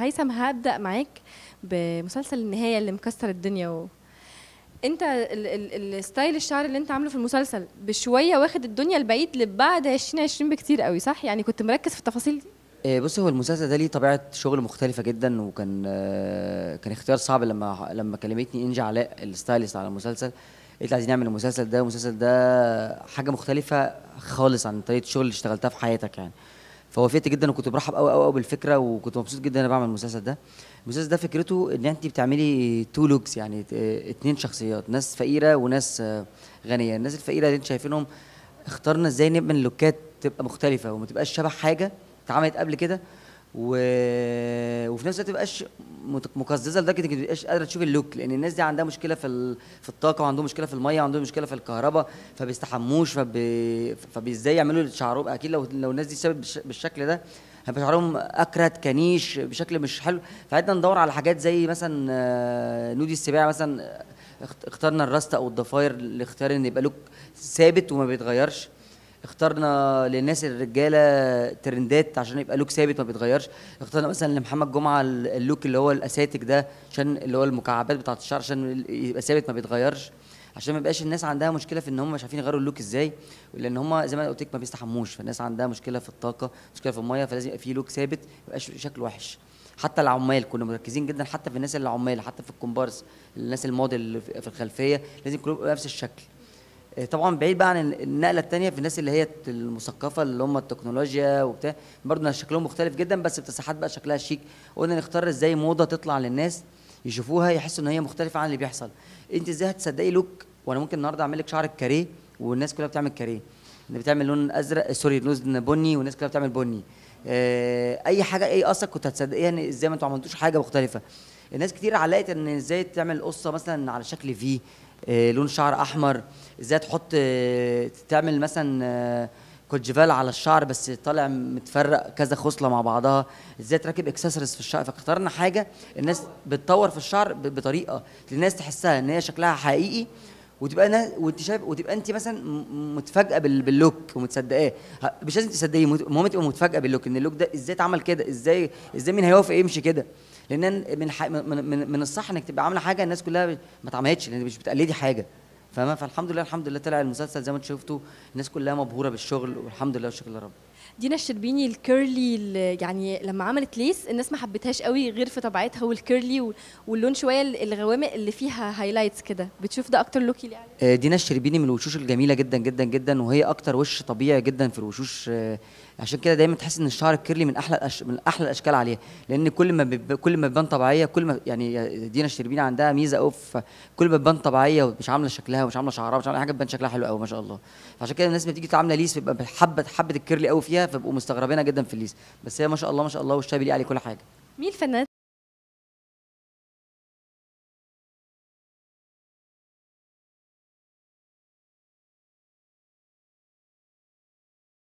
هيثم هبدا معاك بمسلسل النهايه اللي مكسر الدنيا و... انت ال- ال- الستايل الشعر اللي انت عامله في المسلسل بشويه واخد الدنيا البعيد لبعد 2020 بكتير قوي صح يعني كنت مركز في التفاصيل دي آه، بص هو المسلسل ده ليه طبيعه شغل مختلفه جدا وكان آه، كان اختيار صعب لما لما كلمتني انجي علاء الستايلست على المسلسل قلت لي عايزين نعمل المسلسل ده المسلسل ده حاجه مختلفه خالص عن طريقه الشغل اللي اشتغلتها في حياتك يعني فوافقت جدا وكنت برحب قوي قوي قوي بالفكره وكنت مبسوط جدا انا بعمل المسلسل ده المسلسل ده فكرته ان انت بتعملي تو لوكس يعني اه، اتنين شخصيات ناس فقيره وناس اه، غنيه الناس الفقيره اللي انت شايفينهم اخترنا ازاي نبني اللوكات تبقى مختلفه وما تبقاش شبه حاجه اتعملت قبل كده و... وفي نفس الوقت ما تبقاش مت- مقززه لدرجه انك ما تبقاش قادره تشوف اللوك لان الناس دي عندها مشكله في ال... في الطاقه وعندهم مشكله في الميه وعندهم مشكله في الكهرباء فبيستحموش فب... فبازاي يعملوا شعرهم اكيد لو لو الناس دي سابت بالش... بالشكل ده هيبقى شعرهم اكرت كنيش بشكل مش حلو فقعدنا ندور على حاجات زي مثلا آه، نودي السباع مثلا آه، اخت- اخترنا الراست او الضفاير لاختيار ان يبقى لوك ثابت وما بيتغيرش اخترنا للناس الرجاله ترندات عشان يبقى لوك ثابت ما بيتغيرش اخترنا مثلا لمحمد جمعه ال- اللوك اللي هو الاساتيك ده عشان اللي هو المكعبات بتاعه الشعر عشان يبقى ثابت ما بيتغيرش عشان ما يبقاش الناس عندها مشكله في ان هم مش عارفين يغيروا اللوك ازاي لان هم زي ما قلت لك ما بيستحموش فالناس عندها مشكله في الطاقه مشكله في الميه فلازم يبقى في لوك ثابت ما يبقاش شكله وحش حتى العمال كنا مركزين جدا حتى في الناس اللي عمال حتى في الكومبارس الناس الموديل اللي في في الخلفيه لازم كلهم يبقوا نفس الشكل آه، طبعا بعيد بقى عن النقله التانية في الناس اللي هي المثقفه اللي هم التكنولوجيا وبتاع برضه شكلهم مختلف جدا بس التسريحات بقى شكلها شيك قلنا نختار ازاي موضه تطلع للناس يشوفوها يحسوا ان هي مختلفه عن اللي بيحصل انت ازاي هتصدقي لوك وانا ممكن النهارده اعمل لك شعرك كاريه والناس كلها بتعمل كاريه اللي بتعمل لون ازرق سوري لون بني والناس كلها بتعمل بني آه، اي حاجه اي اصلا كنت هتصدقيها ان ازاي ما انتوا عملتوش حاجه مختلفه الناس كتير علقت ان ازاي تعمل قصه مثلا على شكل في آه، لون شعر احمر ازاي تحط آه، تعمل مثلا آه، كوتشيفال على الشعر بس طالع متفرق كذا خصله مع بعضها ازاي تركب اكسسوارز في الشعر فاخترنا حاجه الناس بتطور في الشعر ب- بطريقه الناس تحسها ان هي شكلها حقيقي وتبقى انا وانت شايف وتبقى انت مثلا م- متفاجئه بال- باللوك ومتصدقاه ه- مش لازم تصدقيه مت- المهم تبقى متفاجئه باللوك ان اللوك ده ازاي اتعمل كده ازاي ازاي مين هيوافق يمشي كده لان من ح... من من, من الصح انك تبقى عامله حاجه الناس كلها ب- ما اتعملتش لان مش بتقلدي حاجه فاهمه فالحمد لله الحمد لله طلع المسلسل زي ما انتم شفتوا الناس كلها مبهوره بالشغل والحمد لله والشكر لله رب دينا الشربيني الكيرلي اللي يعني لما عملت ليس الناس ما حبتهاش قوي غير في طبيعتها والكيرلي وال- واللون شويه ال- الغوامق اللي فيها هايلايتس كده بتشوف ده اكتر لوك يليق عليك آه، دينا الشربيني من الوشوش الجميله جدا جدا جدا وهي اكتر وش طبيعي جدا في الوشوش آه، عشان كده دايما تحس ان الشعر الكيرلي من احلى الأش... من احلى الاشكال عليها لان كل ما بيب... كل ما بتبان طبيعيه كل ما يعني دينا الشربيني عندها ميزه قوي في كل ما بتبان طبيعيه ومش عامله شكلها ومش عامله شعرها ومش عامله حاجه بتبان شكلها حلو قوي ما شاء الله فعشان كده الناس بتيجي عامله ليس بيبقى حبه حبه الكيرلي قوي فيها فبقوا مستغربينها جدا في الليس بس هي ما شاء الله ما شاء الله وشها بيليق عليه كل حاجه مين الفنانات